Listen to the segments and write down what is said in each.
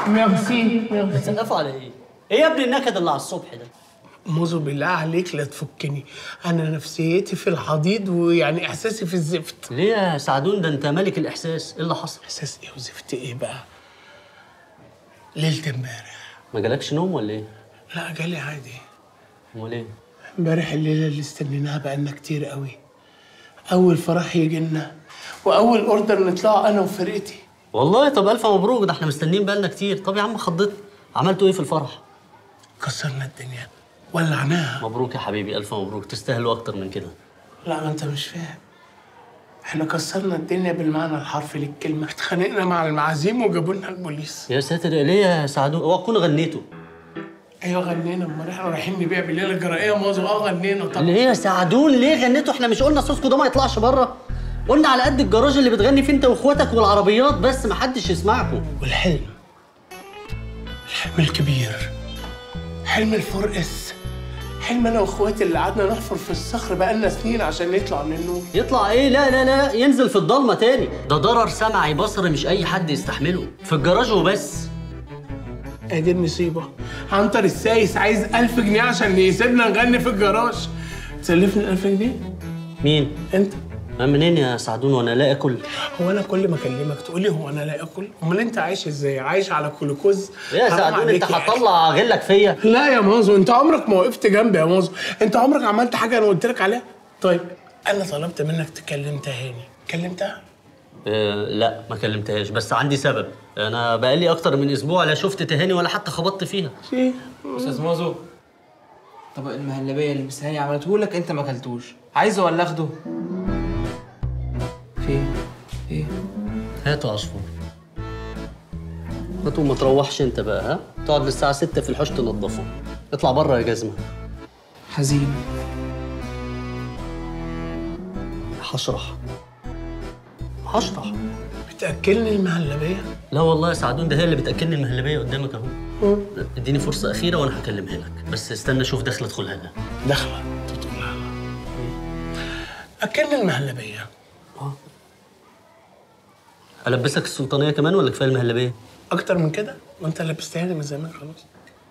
ميرسي ميرسي بتسقفوا على ايه؟ ايه يا ابني النكد اللي على الصبح ده؟ موزو بالله عليك لا تفكني انا نفسيتي في الحضيض ويعني احساسي في الزفت ليه يا سعدون ده انت ملك الاحساس ايه اللي حصل؟ احساس ايه وزفت ايه بقى ليله امبارح ما جالكش نوم ولا ايه؟ لا جالي عادي امال ايه؟ امبارح الليله اللي استنيناها بقالنا كتير قوي اول فرح يجي لنا واول اوردر نطلعه انا وفرقتي والله طب الف مبروك ده احنا مستنيين بقالنا كتير طب يا عم خضتنا عملتوا ايه في الفرح؟ كسرنا الدنيا ولعناها مبروك يا حبيبي الف مبروك تستاهلوا اكتر من كده لا ما انت مش فاهم احنا كسرنا الدنيا بالمعنى الحرفي للكلمه اتخانقنا مع المعازيم وجابوا لنا البوليس يا ساتر ليه يا سعدون اوعى تكونوا غنيتوا ايوه غنينا امال احنا رايحين نبيع بالليله الجرائيه موزو اه غنينا طبعا ليه يا سعدون ليه غنيتوا احنا مش قلنا صوصكوا ده ما يطلعش بره قلنا على قد الجراج اللي بتغني فيه انت واخواتك والعربيات بس ما حدش يسمعكم والحلم الحلم الكبير حلم الفرقس حلم انا واخواتي اللي قعدنا نحفر في الصخر بقالنا سنين عشان نطلع من النوم يطلع ايه لا لا لا ينزل في الضلمه تاني ده ضرر سمعي بصري مش اي حد يستحمله في الجراج وبس ادي النصيبه عنتر السايس عايز ألف جنيه عشان يسيبنا نغني في الجراج تسلفني الألف جنيه مين انت ما منين يا سعدون وانا لا اكل هو انا كل ما اكلمك تقول لي هو انا لا اكل امال انت عايش ازاي عايش على جلوكوز ايه يا حرام سعدون عليك انت يا أخي. هتطلع غلك فيا لا يا مازو انت عمرك ما وقفت جنبي يا مازو انت عمرك عملت حاجه انا قلت لك عليها طيب انا طلبت منك تكلم تهاني كلمتها أه لا ما كلمتهاش بس عندي سبب انا بقالي اكتر من اسبوع لا شفت تهاني ولا حتى خبطت فيها ايه استاذ مازو طبق المهلبيه اللي مس هاني عملته لك انت ما اكلتوش عايزه ولا اخده فين ايه هاتوا عصفور هاتوا ما تروحش انت بقى ها تقعد للساعه 6 في الحوش تنضفه اطلع بره يا جزمه حزين هشرح هشرح بتاكلني المهلبيه لا والله يا سعدون ده هي اللي بتاكلني المهلبيه قدامك اهو اديني فرصه اخيره وانا هكلمها لك بس استنى اشوف دخل ادخلها لها داخله انت بتقولها اكلني المهلبيه البسك السلطانيه كمان ولا كفايه المهلبيه اكتر من كده ما انت لبستهاني من زمان خلاص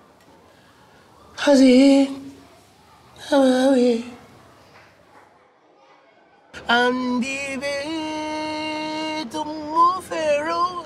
حزين أوي عندي بيت أم فيرو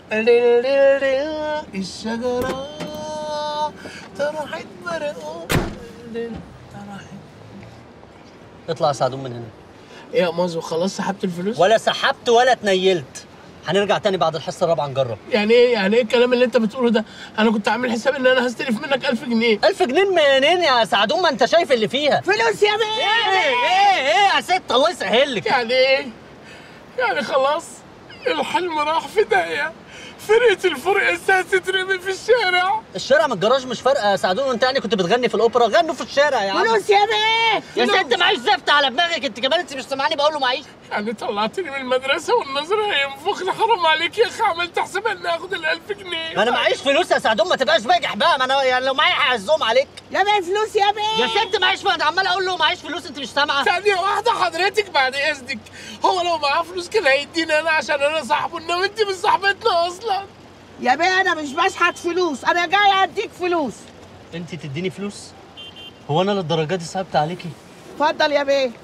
الشجرة طرحت برقه طرحت اطلع يا سعدون من هنا ايه يا مازو خلاص سحبت الفلوس؟ ولا سحبت ولا اتنيلت هنرجع تاني بعد الحصه الرابعه نجرب يعني ايه يعني ايه الكلام اللي انت بتقوله ده؟ انا كنت عامل حساب ان انا هستلف منك 1000 جنيه 1000 جنيه منين يا سعدون ما انت شايف اللي فيها فلوس يا ايه ايه ايه يا ست الله يسهل لك يعني ايه؟ يعني خلاص الحلم راح في داهية فرقة الفرقة تترمي في الشارع الشارع من الجراج مش فارقه يا سعدون وانت يعني كنت بتغني في الاوبرا غنوا في الشارع يا عم فلوس يا بيه يا ست معيش زفت على دماغك انت كمان انت مش سامعاني بقول له معيش يعني طلعتني من المدرسة والنظر هينفخني حرام عليك يا اخي عملت حساب اني اخد ال 1000 جنيه ما انا معيش فلوس يا سعدون ما تبقاش باجح بقى ما انا يعني لو معايا هعزهم عليك يا بيه فلوس يا بيه يا ست معيش ما انا عمال اقول له معيش فلوس انت مش سامعه ثانية واحدة حضرتك بعد إذنك هو لو معاه فلوس كان هيديني أنا عشان أنا صاحبه إنما أنت مش صاحبتنا أصلا يا بيه انا مش بشحت فلوس انا جاي اديك فلوس انت تديني فلوس هو انا للدرجه دي صعبت عليكي اتفضل يا بيه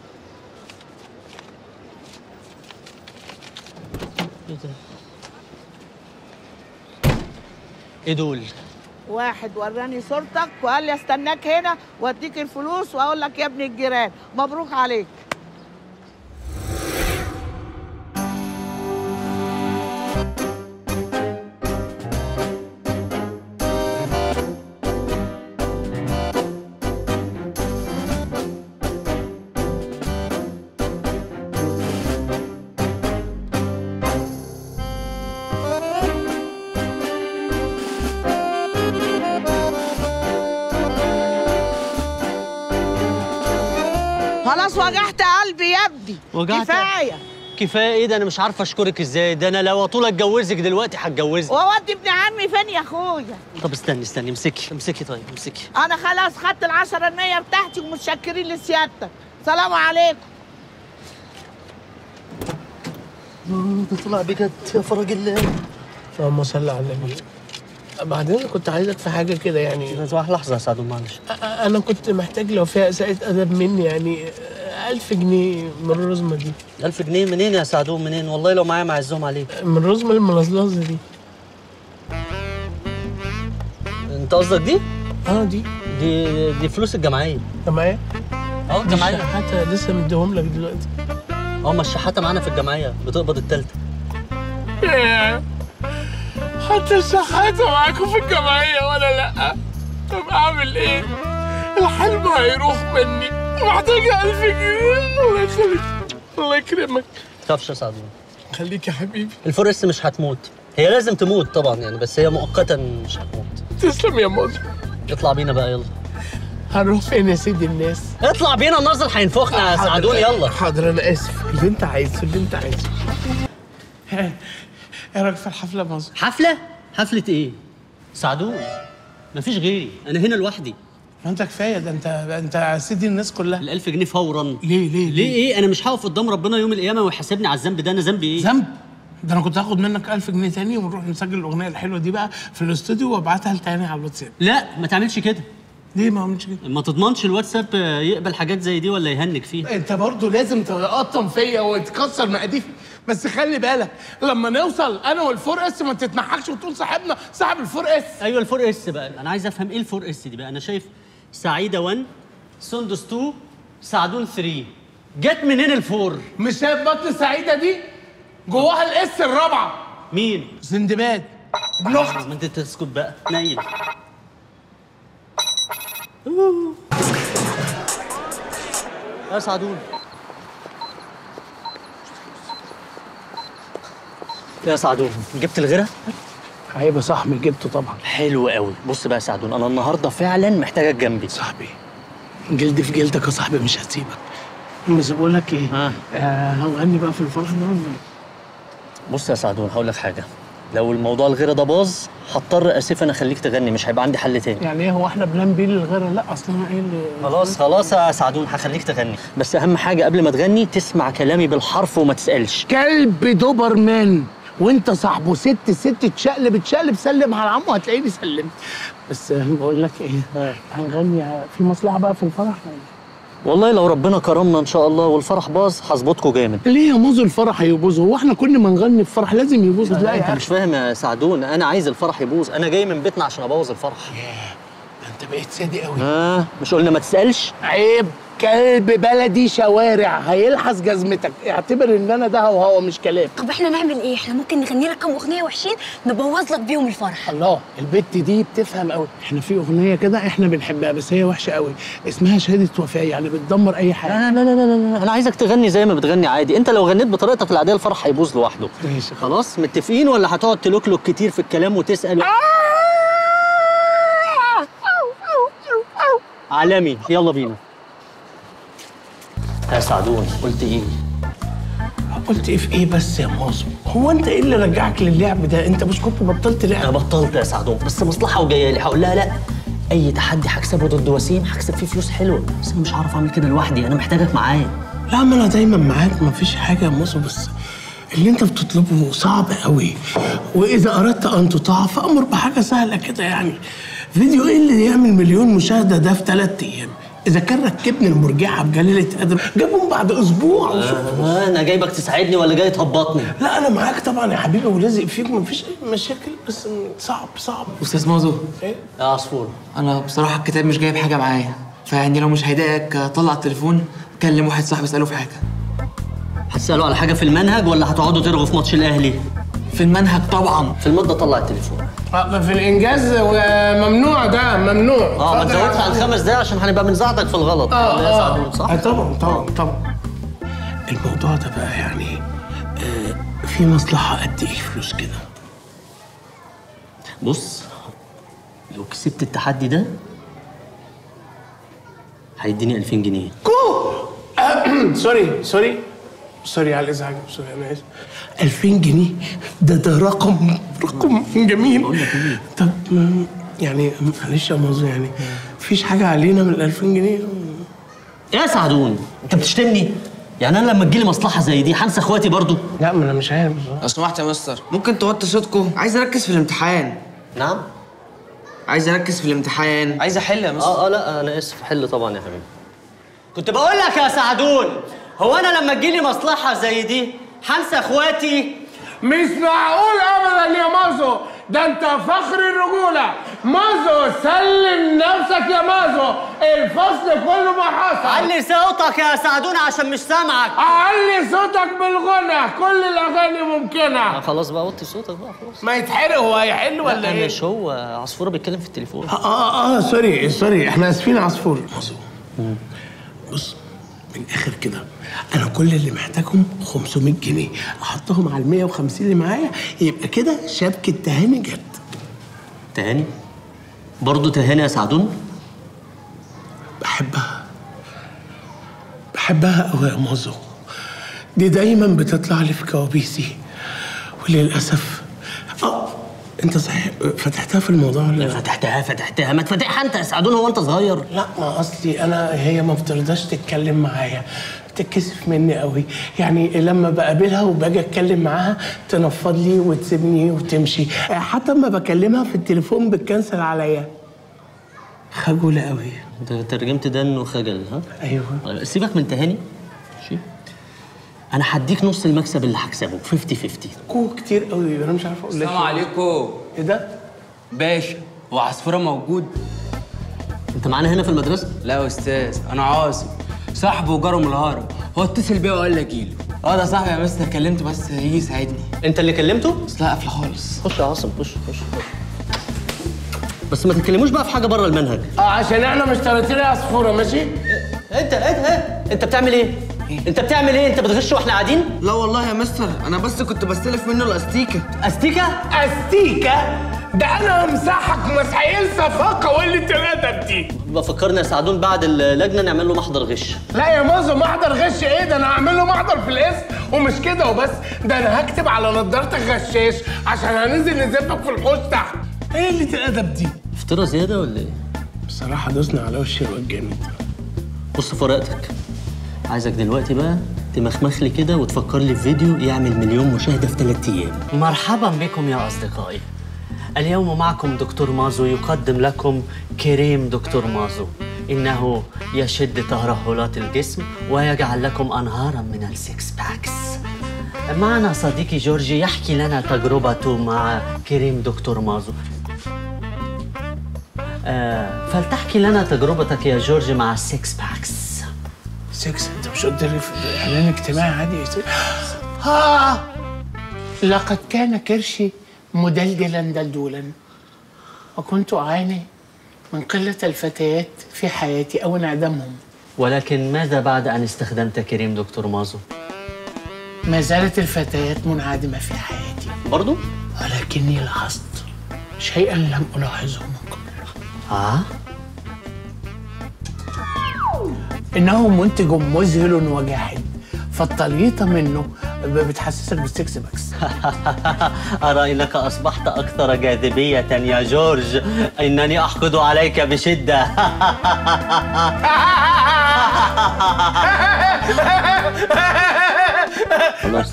ايه ده ايه دول واحد وراني صورتك وقال لي استناك هنا واديك الفلوس واقول لك يا ابن الجيران مبروك عليك خلاص وجعت قلبي يا ابني وجعت؟ كفايه كفايه ايه ده انا مش عارفه اشكرك ازاي ده انا لو اطول اتجوزك دلوقتي هتجوزك واودي ابن عمي فين يا اخويا طب استني استني امسكي امسكي طيب امسكي انا خلاص خدت العشرة النية بتاعتي ومتشكرين لسيادتك سلام عليكم ده طلع بجد يا فرج الله اللهم صل على النبي بعدين كنت عايزك في حاجه كده يعني بس واحد لحظه يا سعدون معلش أ- انا كنت محتاج لو فيها اساءة ادب مني يعني ألف جنيه من الرزمه دي 1000 جنيه منين يا سعدون منين والله لو معايا معزهم عليك من الرزمه الملزلزه دي انت قصدك دي اه دي دي دي فلوس الجمعيه انت معايا؟ اه دي الجمعيه حتى لسه مديهم لك دلوقتي اه ما الشحاته معانا في الجمعيه بتقبض التالتة حتى الشحاتة معاكم في الجمعية ولا لأ؟ طب أعمل إيه؟ الحلم هيروح مني محتاجة ألف جنيه الله يخليك الله يكرمك تخافش يا سعدون خليك يا حبيبي الفرس مش هتموت هي لازم تموت طبعا يعني بس هي مؤقتا مش هتموت تسلم يا ماضي اطلع بينا بقى يلا هنروح فين يا سيدي الناس؟ اطلع بينا الناظر هينفخنا يا سعدون يلا حاضر أنا آسف اللي أنت عايزه اللي أنت عايزه ها، إيه رأيك في الحفلة يا ماضي؟ حفله حفله ايه سعدون مفيش غيري انا هنا لوحدي ما أنت كفاية ده أنت أنت سيدي الناس كلها ال1000 جنيه فورا ليه ليه ليه ايه انا مش هقف قدام ربنا يوم القيامه ويحاسبني على الذنب ده انا ذنبي ايه ذنب ده انا كنت هاخد منك 1000 جنيه تاني ونروح نسجل الاغنيه الحلوه دي بقى في الاستوديو وابعتها لتاني على الواتساب لا ما تعملش كده ليه ما عملتش كده ما تضمنش الواتساب آه، يقبل حاجات زي دي ولا يهنج فيها انت برضو لازم تقطم فيا وتكسر مقاديفي بس خلي بالك لما نوصل انا والفور اس ما تتنحكش وتقول صاحبنا صاحب الفور اس ايوه الفور اس بقى انا عايز افهم ايه الفور اس دي بقى انا شايف سعيده 1 سندس 2 سعدون 3 جت منين الفور مش شايف بطن السعيده دي جواها الاس الرابعه مين زندباد ابن اختي ما انت تسكت بقى نايل يا سعدون يا سعدون جبت الغيره هيبقى صاحبي جبته طبعا حلو قوي بص بقى يا سعدون انا النهارده فعلا محتاجك جنبي صاحبي جلد في جلدك يا صاحبي مش هسيبك بس بقول لك ايه ها. آه هنغني بقى في الفرح ده بص يا سعدون هقول لك حاجه لو الموضوع الغيره ده باظ هضطر اسفا اخليك تغني مش هيبقى عندي حل تاني يعني ايه هو احنا بنام بيه للغير لا اصل انا ايه اللي خلاص خلاص يا سعدون هخليك تغني بس اهم حاجه قبل ما تغني تسمع كلامي بالحرف وما تسالش كلب دوبرمان وانت صاحبه ست ست تشقلب تشقلب سلم على عمه هتلاقيني سلمت بس بقول لك ايه هنغني في مصلحه بقى في الفرح والله لو ربنا كرمنا ان شاء الله والفرح باظ هظبطكم جامد ليه يا موزو الفرح هيبوظ هو احنا كل ما نغني في فرح لازم يبوظ لا لا يا انت أخي. مش فاهم يا سعدون انا عايز الفرح يبوظ انا جاي من بيتنا عشان ابوظ الفرح ده انت بقيت صادق قوي اه مش قلنا ما تسالش عيب كلب بلدي شوارع هيلحس جزمتك اعتبر ان انا ده هو مش كلام طب احنا نعمل ايه؟ احنا ممكن نغني لك كام اغنيه وحشين نبوظ لك بيهم الفرح. الله البت دي بتفهم قوي احنا في اغنيه كده احنا بنحبها بس هي وحشه قوي اسمها شهاده وفاه يعني بتدمر اي حاجه لا لا لا لا لا انا عايزك تغني زي ما بتغني عادي انت لو غنيت بطريقتك العاديه الفرح هيبوظ لوحده ماشي خلاص متفقين ولا هتقعد تلوكلوك كتير في الكلام وتسال عالمي يلا بينا يا سعدون قلت ايه قلت ايه في ايه بس يا مازو هو انت ايه اللي رجعك للعب ده انت مش كنت بطلت انا لعب بطلت يا سعدون بس مصلحه وجايه لي هقول لها لا اي تحدي هكسبه ضد وسيم هكسب فيه فلوس حلوه بس انا مش هعرف اعمل كده لوحدي انا محتاجك معايا لا ما انا دايما معاك ما فيش حاجه يا مازو بس اللي انت بتطلبه صعب قوي واذا اردت ان تطاع فامر بحاجه سهله كده يعني فيديو ايه اللي يعمل مليون مشاهده ده في ثلاث ايام اذا كان ركبني المرجحه بجليله قدر جابهم بعد اسبوع وشوف آه انا جايبك تساعدني ولا جاي تهبطني لا انا معاك طبعا يا حبيبي ولازق فيك مفيش اي مشاكل بس صعب صعب استاذ مازو ايه يا عصفور انا بصراحه الكتاب مش جايب حاجه معايا فيعني لو مش هيضايقك طلع التليفون كلم واحد صاحبي اساله في حاجه هتسالوا على حاجه في المنهج ولا هتقعدوا ترغوا في ماتش الاهلي في المنهج طبعا في الماده طلع التليفون آه، في الانجاز ممنوع ده ممنوع اه ما تزودش عن خمس دقايق عشان هنبقى بنساعدك في الغلط اه ولا يا سعدون اه صح آه، طبعا طبعا طبعا الموضوع ده بقى يعني آه في مصلحه قد ايه فلوس كده بص لو كسبت التحدي ده هيديني 2000 جنيه كو آه، سوري سوري سوري على الازعاج سوري انا اسف 2000 جنيه ده ده رقم رقم جميل طب م- يعني معلش يا مازو يعني مفيش حاجه علينا من ال 2000 جنيه يا سعدون انت بتشتمني يعني انا لما تجيلي مصلحه زي دي هنسى اخواتي برضو لا ما انا مش عارف لو سمحت يا مستر ممكن توطي صوتكم عايز اركز في الامتحان نعم عايز اركز في الامتحان عايز احل يا مستر اه اه لا انا اسف حل طبعا يا حبيبي كنت بقول لك يا سعدون هو انا لما تجيلي مصلحه زي دي هنسى اخواتي مش معقول ابدا يا مازو ده انت فخر الرجوله مازو سلم نفسك يا مازو الفصل كله ما حصل علي صوتك يا سعدون عشان مش سامعك علي صوتك بالغنى كل الاغاني ممكنه خلاص بقى وطي صوتك بقى خلاص ما يتحرق هو هيحل ولا لا ايه مش هو عصفوره بيتكلم في التليفون اه اه اه سوري سوري احنا اسفين عصفور مازو بص من الاخر كده انا كل اللي محتاجهم 500 جنيه احطهم على ال 150 اللي معايا يبقى كده شبكه تهاني جت تهاني برضه تهاني يا سعدون بحبها بحبها قوي يا مازو دي دايما بتطلع لي في كوابيسي وللاسف اه انت صحيح فتحتها في الموضوع ولا لا؟ فتحتها فتحتها ما تفتحها انت يا سعدون هو انت صغير لا ما اصلي انا هي ما بترضاش تتكلم معايا بتتكسف مني قوي يعني لما بقابلها وباجي اتكلم معاها تنفض لي وتسيبني وتمشي حتى لما بكلمها في التليفون بتكنسل عليا خجولة قوي انت ترجمت ده انه خجل ها ايوه طيب سيبك من تهاني ماشي انا هديك نص المكسب اللي هكسبه 50 50 كو كتير قوي انا مش عارف اقول لك السلام إيه. عليكم ايه ده؟ باشا هو عصفوره موجود انت معانا هنا في المدرسه لا يا استاذ انا عاصم صاحبه وجاره من الهرم هو اتصل بيا وقال لي اجيله اه ده صاحبي يا مستر كلمته بس يجي يساعدني انت اللي كلمته بس لا قافله خالص خش يا عاصم خش خش خش بس ما تتكلموش بقى في حاجه بره المنهج اه عشان احنا مش طريقتين عصفورة ماشي؟ انت انت انت, انت بتعمل ايه انت بتعمل ايه انت بتغش واحنا قاعدين لا والله يا مستر انا بس كنت بستلف منه الاستيكه استيكه استيكة ده انا امسحك مسحين صفاقة وقلة الادب دي بفكرنا يا سعدون بعد اللجنه نعمل له محضر غش لا يا مازو محضر غش ايه ده انا هعمل له محضر في الاسم ومش كده وبس ده انا هكتب على نضارتك غشاش عشان هننزل نزفك في الحوش تحت ايه قلة الادب دي فطيره زياده ولا ايه بصراحة دوسنا على وش الواد جامد بص في ورقتك عايزك دلوقتي بقى تمخمخ لي كده وتفكر لي في فيديو يعمل مليون مشاهده في ثلاث ايام مرحبا بكم يا اصدقائي اليوم معكم دكتور مازو يقدم لكم كريم دكتور مازو انه يشد ترهلات الجسم ويجعل لكم انهارا من السكس باكس معنا صديقي جورجي يحكي لنا تجربته مع كريم دكتور مازو آه فلتحكي لنا تجربتك يا جورج مع السكس باكس سكس انت مش قلت لي في اعلان اجتماعي عادي ها لقد كان كرشي مدلدلا دلدولا وكنت اعاني من قلة الفتيات في حياتي او انعدامهم ولكن ماذا بعد أن استخدمت كريم دكتور مازو؟ ما زالت الفتيات منعدمة في حياتي برضو؟ ولكني لاحظت شيئا لم ألاحظه من قبل آه؟ إنه منتج مذهل وجاحد فالطليطة منه بتحسسك بالسكس باكس أرى أنك أصبحت أكثر جاذبية يا جورج إنني أحقد عليك بشدة خلاص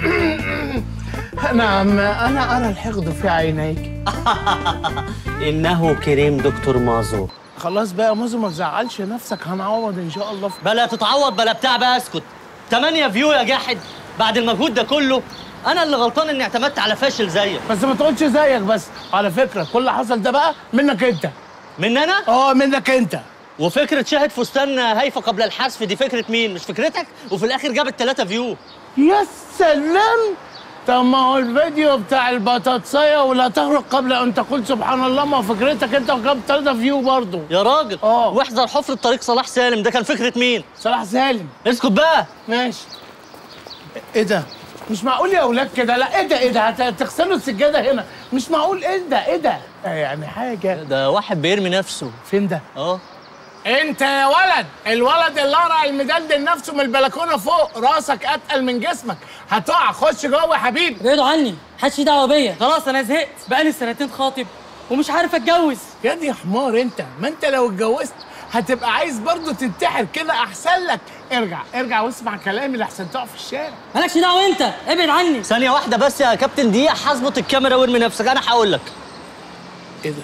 نعم أنا أرى الحقد في عينيك إنه كريم دكتور مازو خلاص بقى يا مازو ما تزعلش نفسك هنعوض إن شاء الله في بلا تتعوض بلا بتاع بقى اسكت 8 فيو يا جاحد بعد المجهود ده كله أنا اللي غلطان إني اعتمدت على فاشل زيك بس ما تقولش زيك بس على فكرة كل اللي حصل ده بقى منك أنت من أنا؟ اه منك أنت وفكرة شاهد فستان هايفة قبل الحذف دي فكرة مين؟ مش فكرتك؟ وفي الآخر جابت 3 فيو يا سلام طب ما هو الفيديو بتاع البطاطسية ولا تغرق قبل أن تقول سبحان الله ما هو فكرتك أنت وجاب 3 فيو برضه يا راجل آه. واحذر حفرة طريق صلاح سالم ده كان فكرة مين؟ صلاح سالم اسكت بقى ماشي ايه ده؟ مش معقول يا اولاد كده لا ايه ده ايه ده هتغسلوا السجاده هنا مش معقول ايه ده ايه ده يعني حاجه ده واحد بيرمي نفسه فين ده؟ اه انت يا ولد الولد اللي قرع المدلدل نفسه من البلكونه فوق راسك اتقل من جسمك هتقع خش جوه يا حبيبي ابعدوا عني محدش ليه دعوه بيا خلاص انا زهقت بقالي سنتين خاطب ومش عارف اتجوز يا دي حمار انت ما انت لو اتجوزت هتبقى عايز برضه تنتحر كده احسن لك ارجع ارجع واسمع كلامي لحسن تقع في الشارع مالكش دعوه انت ابعد عني ثانية واحدة بس يا كابتن دقيقة هظبط الكاميرا وارمي نفسك أنا هقول لك ايه ده؟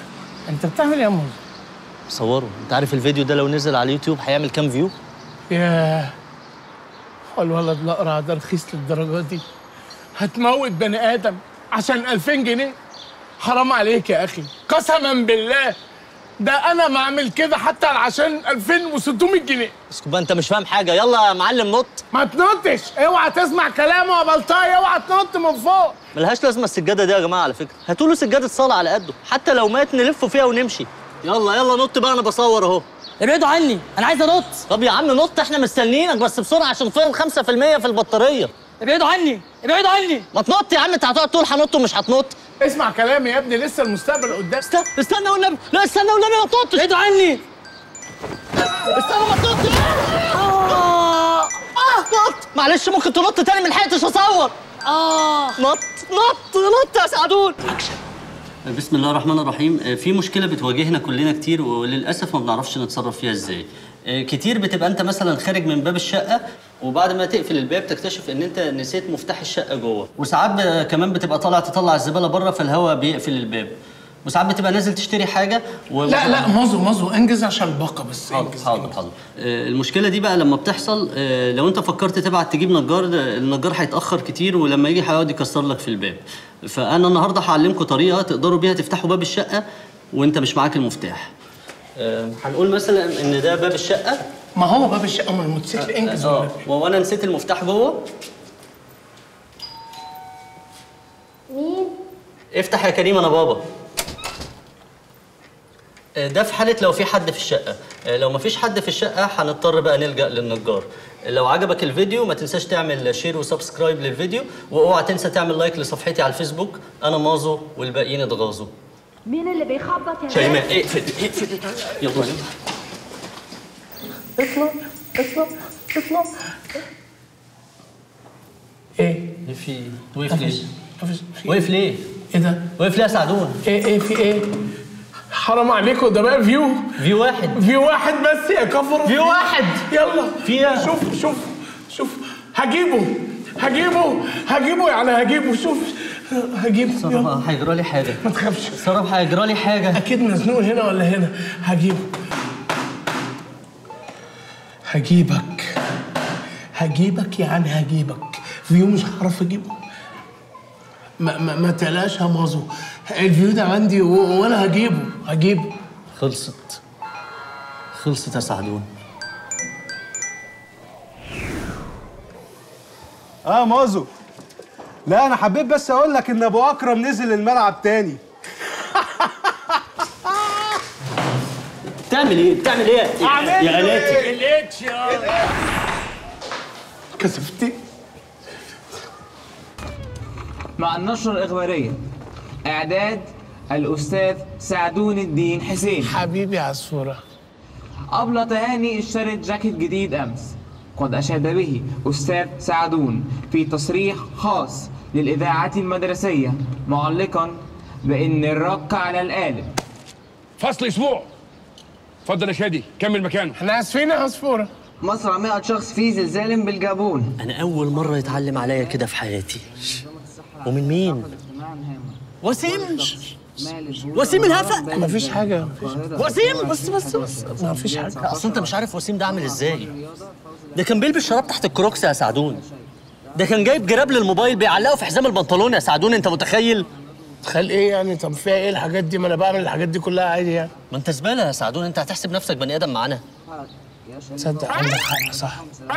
انت بتعمل ايه يا موز صوره انت عارف الفيديو ده لو نزل على اليوتيوب هيعمل كام فيو ياه هو الولد الاقرع ده رخيص للدرجه دي هتموت بني ادم عشان 2000 جنيه حرام عليك يا اخي قسما بالله ده انا ما اعمل كده حتى عشان 2600 جنيه اسكت بقى انت مش فاهم حاجه يلا يا معلم نط ما تنطش اوعى تسمع كلامه يا بلطاي اوعى تنط من فوق ملهاش لازمه السجاده دي يا جماعه على فكره هاتوا له سجاده صلاه على قده حتى لو مات نلفه فيها ونمشي يلا يلا نط بقى انا بصور اهو ابعدوا عني انا عايز انط طب يا عم نط احنا مستنيينك بس بسرعه عشان فاضل 5% في البطاريه ابعدوا عني ابعدوا عني ما تنط يا عم انت هتقعد تقول هنط ومش هتنط اسمع كلامي يا ابني لسه المستقبل قدام استنى استنى والنبي لا استنى والنبي ما تنطش ابعدوا عني استنى ما تنطش آه. آه. نط معلش ممكن تنط تاني ما لحقتش اصور اه نط نط نط يا سعدون بسم الله الرحمن الرحيم في مشكله بتواجهنا كلنا كتير وللاسف ما بنعرفش نتصرف فيها ازاي كتير بتبقى انت مثلا خارج من باب الشقه وبعد ما تقفل الباب تكتشف ان انت نسيت مفتاح الشقه جوه وساعات ب- كمان بتبقى طالع تطلع الزباله بره فالهواء بيقفل الباب وساعات بتبقى نازل تشتري حاجه و... لا لا مازو مازو انجز عشان الباقه بس حاضر انجز حاضر حاضر آه، المشكله دي بقى لما بتحصل آه، لو انت فكرت تبعت تجيب نجار آه، النجار هيتاخر كتير ولما يجي هيقعد يكسر لك في الباب فانا النهارده هعلمكم طريقه تقدروا بيها تفتحوا باب الشقه وانت مش معاك المفتاح آه، هنقول مثلا ان ده باب الشقه ما هو باب الشقه ما الموتوسيكل انجز اه والنبي. وانا نسيت المفتاح جوه مين؟ افتح يا كريم انا بابا آه، ده في حالة لو في حد في الشقة آه، لو ما فيش حد في الشقة هنضطر بقى نلجأ للنجار لو عجبك الفيديو ما تنساش تعمل شير وسبسكرايب للفيديو واوعى تنسى تعمل لايك لصفحتي على الفيسبوك انا مازو والباقيين اتغاظوا مين اللي بيخبط يا شيماء اقفل اقفل يلا يلا اطلع اطلع اطلع ايه ايه في وقف ليه؟ مفيش- في- وقف ليه؟ ايه ده وقف ليه يا سعدون؟ ايه ايه في ايه حرام عليكم ده بقى فيو في واحد في واحد بس يا كفر في واحد. يلا في إيه؟ شوف شوف شوف هجيبه هجيبه هجيبه يعني هجيبه شوف هجيبه يلا صرف هيجرى لي حاجة ما تخافش صرف هيجرى لي حاجة اكيد مزنوق هنا ولا هنا هجيبه هجيبك هجيبك يعني هجيبك فيو مش هعرف اجيبه ما ما, ما تقلقش يا مازو الفيو ده عندي و- وانا هجيبه هجيبه خلصت خلصت يا سعدون اه مازو لا انا حبيت بس اقول لك ان ابو اكرم نزل الملعب تاني بتعمل ايه؟ بتعمل ايه يا- يا غلاتي؟ الاتش يا كسفتي مع النشرة الإخبارية إعداد الأستاذ سعدون الدين حسين حبيبي عصفوره أبلة تهاني اشترت جاكيت جديد أمس قد أشاد به أستاذ سعدون في تصريح خاص للإذاعة المدرسية معلقا بأن الرق على القالب فصل اسبوع اتفضل يا شادي كمل مكانه احنا اسفين يا عصفوره مصر 100 شخص في زلزال بالجابون انا اول مره يتعلم عليا كده في حياتي ومن مين وسيم وسيم الهفق مفيش حاجه مفيش وسيم بس بس بس ما فيش حاجه اصل انت مش عارف وسيم ده عامل ازاي ده كان بيلبس شراب تحت الكروكس يا سعدون ده كان جايب جراب للموبايل بيعلقه في حزام البنطلون يا سعدون انت متخيل تخيل ايه يعني طب فيها ايه الحاجات دي ما انا بعمل الحاجات دي كلها عادي يعني ما انت زباله يا سعدون انت هتحسب نفسك بني ادم معانا تصدق عندك حق صح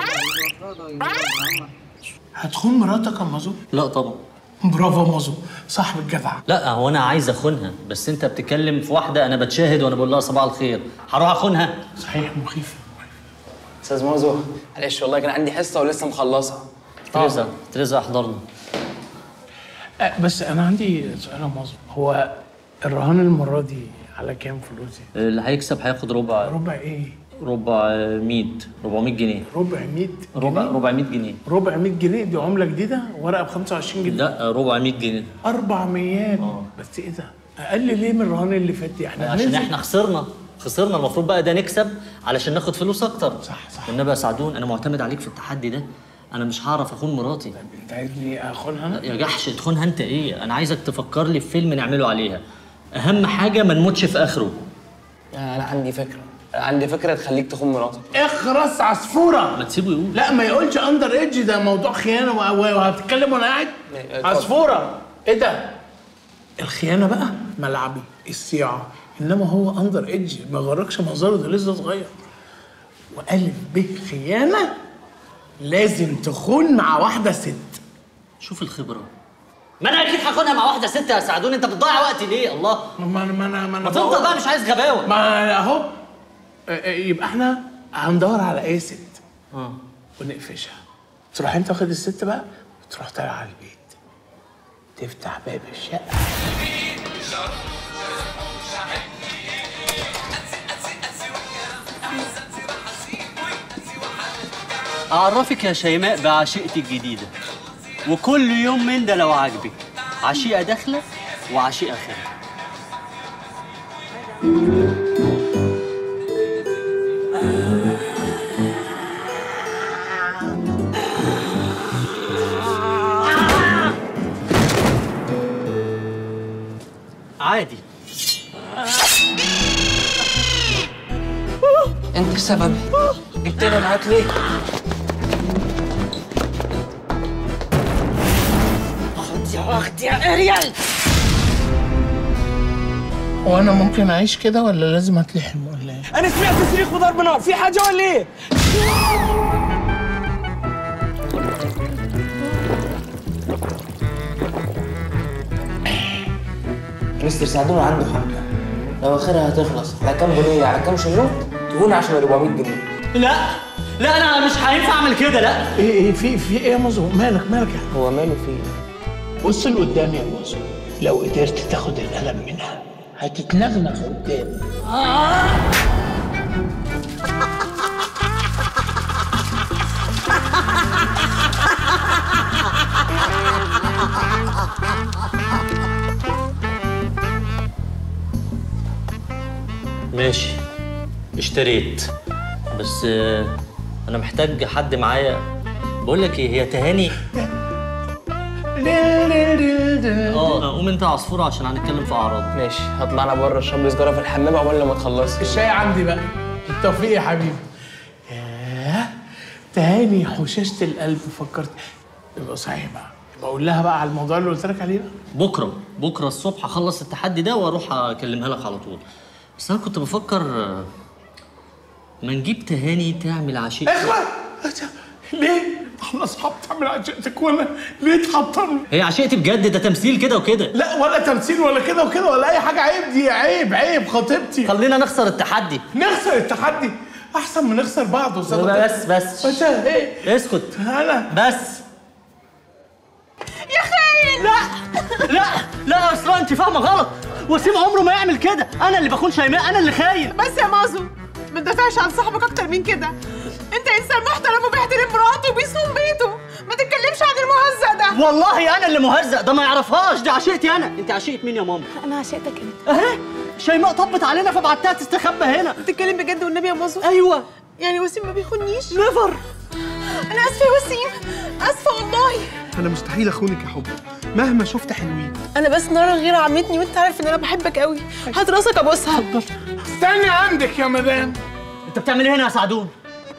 هتخون مراتك يا مازو لا طبعا برافو يا مازو صاحب الجدع لا هو انا عايز اخونها بس انت بتتكلم في واحده انا بتشاهد وانا بقول لها صباح الخير هروح اخونها صحيح مخيف استاذ مازو معلش والله كان عندي حصه ولسه مخلصها تريزا تريزا احضرنا أه بس انا عندي سؤال يا مازو هو الرهان المره دي على كام فلوسي اللي هيكسب هياخد ربع ربع ايه ربع 100 400 جنيه ربع 100 ربع جنيه؟ ربع 100 جنيه ربع 100 جنيه دي عمله جديده ورقه ب 25 جنيه لا ربع 100 جنيه 400 بس ايه ده اقل ليه من الرهان اللي فات دي احنا عشان هننزل. احنا خسرنا خسرنا المفروض بقى ده نكسب علشان ناخد فلوس اكتر صح، صح. والنبي يا سعدون انا معتمد عليك في التحدي ده انا مش هعرف اخون مراتي انت عايزني اخونها يا جحش تخونها انت ايه انا عايزك تفكر لي في فيلم نعمله عليها اهم حاجه ما نموتش في اخره انا عندي فكره أنا عندي فكره تخليك تخون مراتك اخرس عصفوره ما تسيبه يقول لا ما يقولش اندر ايدج ده موضوع خيانه و- و- وهتتكلم وانا قاعد اتفضل. عصفوره ايه ده الخيانه بقى ملعبي الصياعه انما هو اندر ايدج ما غركش منظره ده لسه صغير والف ب خيانه لازم تخون مع واحده ست شوف الخبره ما انا اكيد هاخدها مع واحده ست يا سعدون انت بتضيع وقتي ليه الله ما انا ما انا ما انا ما تفضل بقى مش عايز غباوه ما اهو اه، اه، يبقى احنا هندور على اي ست اه ونقفشها تروح انت واخد الست بقى وتروح طالع على البيت تفتح باب الشقه اعرفك يا شيماء بعشيقتي الجديده وكل يوم من ده لو عاجبك عشيقه داخله وعشيقه خارجه عادي انت السبب جبتني معاك ليه خد يا اختي يا اريال وانا ممكن اعيش كده ولا لازم اتلحم ولا ايه؟ انا سمعت صريخ وضرب نار في حاجه ولا ايه مستر سعدون عنده حق لو اخرها هتخلص على كام بنيه على كام شلوت تهون عشان 400 جنيه لا لا انا مش هينفع اعمل كده لا ايه ايه في في ايه يا مازو مالك مالك يا هو ماله فيه بص لقدام يا مازو لو قدرت تاخد القلم منها هتتنغنغ قدام ماشي اشتريت بس آه، انا محتاج حد معايا بقول لك ايه هي تهاني اه قوم انت عصفوره عشان هنتكلم في اعراض ماشي هطلعنا بره اشرب لي سجاره في الحمام عقبال لما تخلصي الشاي عندي بقى التوفيق يا حبيبي ياه تهاني حشاشة القلب فكرت يبقى صحيح بقى يبقى اقول لها بقى على الموضوع اللي قلت لك عليه ده بكره بكره الصبح اخلص التحدي ده واروح اكلمها لك على طول بس انا كنت بفكر آه، ما نجيب تهاني تعمل عشيق اخوة ليه؟ احنا اصحاب تعمل عشقتك ولا ليه تحطمني؟ هي عشيقتي بجد ده تمثيل كده وكده لا ولا تمثيل ولا كده وكده ولا اي حاجه عيب دي عيب عيب خطيبتي خلينا نخسر التحدي نخسر التحدي احسن من نخسر بعض وصدق بس بس بس ايه اسكت انا بس يا خاين لا لا لا اصلا انت فاهمه غلط وسيم عمره ما يعمل كده انا اللي بكون شيماء انا اللي خاين بس يا مازو ما تدافعش عن صاحبك اكتر من كده انت انسان محترم وبيحترم مراته وبيصوم بيته ما تتكلمش عن المهزأ ده والله انا اللي مهزأ ده ما يعرفهاش دي عشيقتي انا انت عشيقة مين يا ماما انا عشقتك انت اهي شيماء طبت علينا فبعتها تستخبى هنا بتتكلم بجد والنبي يا مازو ايوه يعني وسيم ما بيخونيش نيفر انا اسفه يا وسيم اسفه والله انا مستحيل اخونك يا حب مهما شفت حلوين انا بس نار الغيره عمتني وانت عارف ان انا بحبك قوي هات راسك ابوسها استني عندك يا مدام انت بتعمل ايه هنا يا سعدون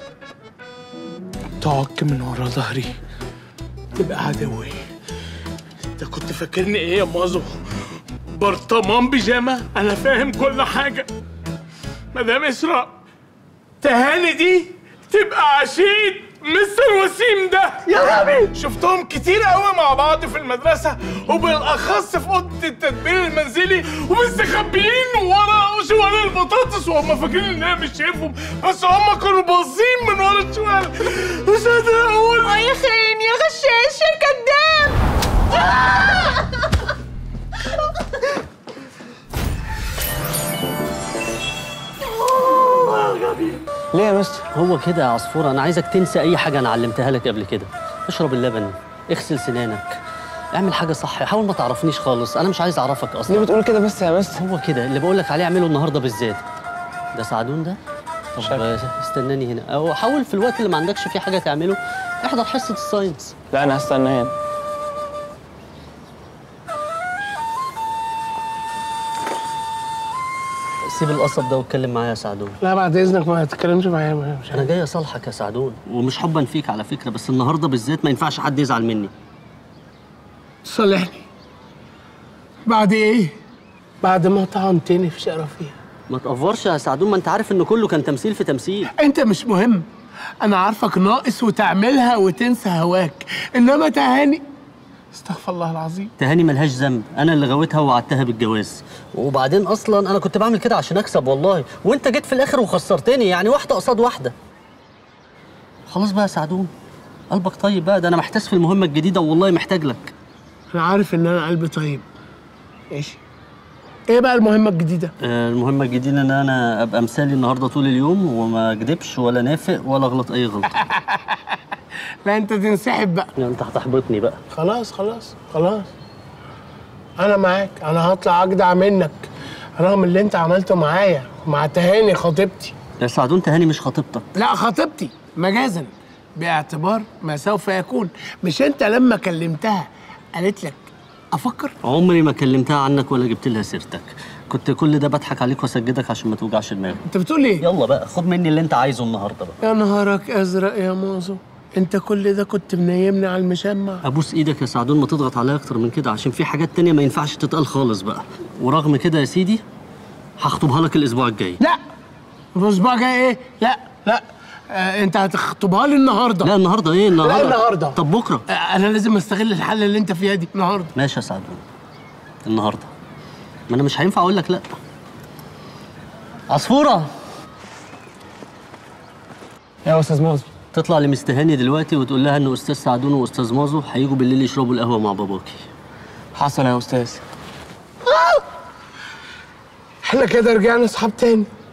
تعك من ورا ظهري تبقى عدوي انت كنت فاكرني ايه يا مازو برطمان بيجامه انا فاهم كل حاجه مدام اسراء تهاني دي تبقى عشيق مستر وسيم ده يا ربي شفتهم كتير قوي مع بعض في المدرسة وبالأخص في أوضة التدبير المنزلي ومستخبيين ورا شوال البطاطس وهم فاكرين إن أنا مش شايفهم بس هم كانوا باصين من ورا الشوال مش قادر أقول اه يا خاين يا غشاش يا كداب ليه يا مستر هو كده يا عصفورة أنا عايزك تنسى أي حاجة أنا علمتها لك قبل كده اشرب اللبن اغسل سنانك اعمل حاجة صح حاول ما تعرفنيش خالص أنا مش عايز أعرفك ليه أصلا بتقول كده بس يا مستر هو كده اللي بقول لك عليه اعمله النهاردة بالذات ده سعدون ده طب استناني هنا أو حاول في الوقت اللي ما عندكش فيه حاجة تعمله احضر حصة الساينس لا انا هستنى هنا سيب القصب ده واتكلم معايا يا سعدون لا بعد اذنك ما تتكلمش معايا مش انا جاي اصالحك يا سعدون ومش حبا فيك على فكره بس النهارده بالذات ما ينفعش حد يزعل مني صالحني بعد ايه؟ بعد ما طعنتني في شرفي ما تقفرش يا سعدون ما انت عارف ان كله كان تمثيل في تمثيل انت مش مهم انا عارفك ناقص وتعملها وتنسى هواك انما تهاني استغفر الله العظيم تهاني ملهاش ذنب انا اللي غويتها ووعدتها بالجواز وبعدين اصلا انا كنت بعمل كده عشان اكسب والله وانت جيت في الاخر وخسرتني يعني واحده قصاد واحده خلاص بقى يا سعدون قلبك طيب بقى ده انا محتاس في المهمه الجديده والله محتاج لك انا عارف ان انا قلبي طيب ماشي ايه بقى المهمه الجديده آه، المهمه الجديده ان انا ابقى مثالي النهارده طول اليوم وما اكدبش ولا نافق ولا اغلط اي غلطه لا انت تنسحب بقى يعني انت هتحبطني بقى خلاص خلاص خلاص انا معاك انا هطلع اجدع منك رغم اللي انت عملته معايا مع تهاني خطيبتي يا سعدون تهاني مش خطيبتك لا خطيبتي مجازا باعتبار ما سوف يكون مش انت لما كلمتها قالت لك افكر عمري ما كلمتها عنك ولا جبت لها سيرتك كنت كل ده بضحك عليك واسجدك عشان ما توجعش دماغك انت بتقول ايه يلا بقى خد مني اللي انت عايزه النهارده بقى يا نهارك ازرق يا موزو انت كل ده كنت منيمني على المشمع ابوس ايدك يا سعدون ما تضغط عليا اكتر من كده عشان في حاجات تانية ما ينفعش تتقال خالص بقى ورغم كده يا سيدي هخطبها لك الاسبوع الجاي لا الاسبوع جاي ايه لا لا آه انت هتخطبها لي النهارده لا النهارده ايه النهارده لا النهارده طب بكره آه انا لازم استغل الحاله اللي انت فيها دي النهارده ماشي يا سعدون النهارده ما انا مش هينفع اقول لك لا عصفوره يا استاذ مازو تطلع لمستهاني دلوقتي وتقول لها ان استاذ سعدون واستاذ مازو هيجوا بالليل يشربوا القهوه مع باباكي حصل يا استاذ احنا كده رجعنا اصحاب تاني